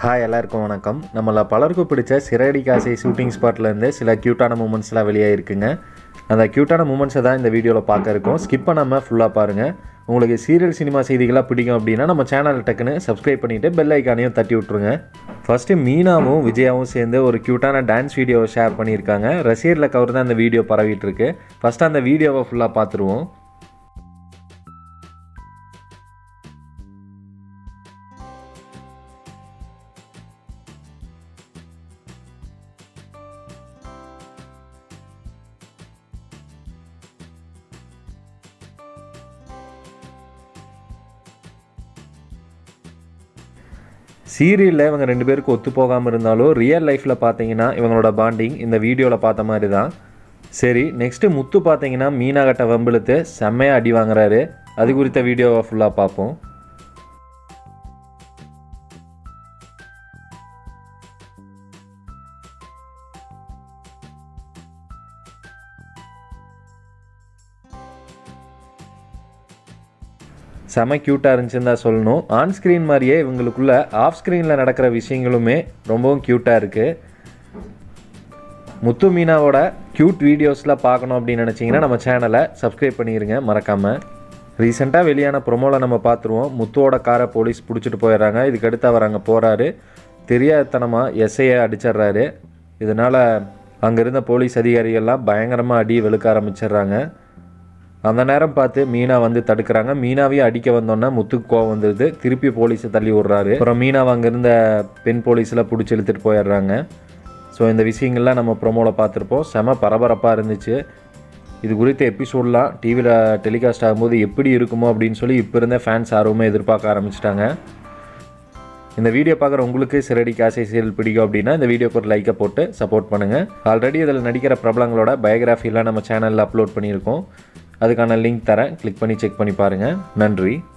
hi எல்லாருக்கும் வணக்கம் நம்மள பலருக்கும் பிடிச்ச சிறடி காசை ஷூட்டிங் ஸ்பாட்லேருந்து சில க்யூட்டான மூமெண்ட்ஸ்லாம் வெளியாகிருக்குங்க அந்த க்யூட்டான மூமெண்ட்ஸை தான் இந்த வீடியோவில் பார்க்க இருக்கோம் ஸ்கிப் பண்ணாமல் ஃபுல்லாக பாருங்கள் உங்களுக்கு சீரியல் சினிமா செய்திகளாக பிடிக்கும் அப்படின்னா நம்ம சேனல் டக்குன்னு சப்ஸ்கிரைப் பண்ணிவிட்டு பெல் ஐக்கானையும் தட்டி விட்ருங்க ஃபஸ்ட்டு மீனாவும் விஜயாவும் சேர்ந்து ஒரு க்யூட்டான டான்ஸ் வீடியோவை ஷேர் பண்ணியிருக்காங்க ரசிகரில் கவர் தான் அந்த வீடியோ பரவிட்டு இருக்கு ஃபஸ்ட்டு அந்த வீடியோவை ஃபுல்லாக பார்த்துருவோம் சீரியலில் இவங்க ரெண்டு பேருக்கு ஒத்து போகாமல் இருந்தாலும் ரியல் லைஃப்பில் பார்த்தீங்கன்னா இவங்களோட பாண்டிங் இந்த வீடியோவில் பார்த்த மாதிரி தான் சரி நெக்ஸ்ட்டு முத்து பார்த்தீங்கன்னா மீனாகட்ட வம்பிழுத்து செம்மையாக அடி வாங்குறாரு அது குறித்த வீடியோவை ஃபுல்லாக பார்ப்போம் செம க்யூட்டாக இருந்துச்சுன்னு தான் சொல்லணும் ஆன் ஸ்க்ரீன் மாதிரியே இவங்களுக்குள்ள ஆஃப் ஸ்க்ரீனில் நடக்கிற விஷயங்களுமே ரொம்பவும் க்யூட்டாக இருக்குது முத்து மீனாவோட க்யூட் வீடியோஸ்லாம் பார்க்கணும் அப்படின்னு நினச்சிங்கன்னா நம்ம சேனலை சப்ஸ்கிரைப் பண்ணிடுங்க மறக்காமல் ரீசெண்டாக வெளியான ப்ரொமோவில் நம்ம பார்த்துருவோம் முத்துவோட காரை போலீஸ் பிடிச்சிட்டு போயிடுறாங்க இதுக்கடுத்து அவர் அங்கே போகிறாரு தெரியாதனமாக எஸ்ஐயை அடிச்சிடுறாரு இதனால் அங்கே இருந்த போலீஸ் அதிகாரிகள்லாம் பயங்கரமாக அடி வெளுக்க ஆரம்பிச்சிடுறாங்க அந்த நேரம் பார்த்து மீனா வந்து தடுக்கிறாங்க மீனாவையும் அடிக்க வந்தோன்னே முத்துக்கு கோவம் வந்துடுது திருப்பி போலீஸை தள்ளி விட்றாரு அப்புறம் மீனாவை அங்கே இருந்த பெண் போலீஸில் பிடிச்சி இழுத்துட்டு போயிடுறாங்க ஸோ இந்த விஷயங்கள்லாம் நம்ம ப்ரொமோவில் பார்த்துருப்போம் செம பரபரப்பாக இருந்துச்சு இது குறித்த எபிசோட்லாம் டிவியில் டெலிகாஸ்ட் ஆகும்போது எப்படி இருக்குமோ அப்படின்னு சொல்லி இப்போ இருந்த ஃபேன்ஸ் ஆர்வமே எதிர்பார்க்க ஆரம்பிச்சிட்டாங்க இந்த வீடியோ பார்க்குற உங்களுக்கு சிறடி காசை சீரியல் பிடிக்கும் அப்படின்னா இந்த வீடியோக்கு ஒரு லைக்கை போட்டு சப்போர்ட் பண்ணுங்கள் ஆல்ரெடி இதில் நடிக்கிற பிரபலங்களோட பயோகிராஃபிலாம் நம்ம சேனலில் அப்லோட் பண்ணியிருக்கோம் அதுக்கான லிங்க் தரேன் கிளிக் பண்ணி செக் பண்ணி பாருங்கள் நன்றி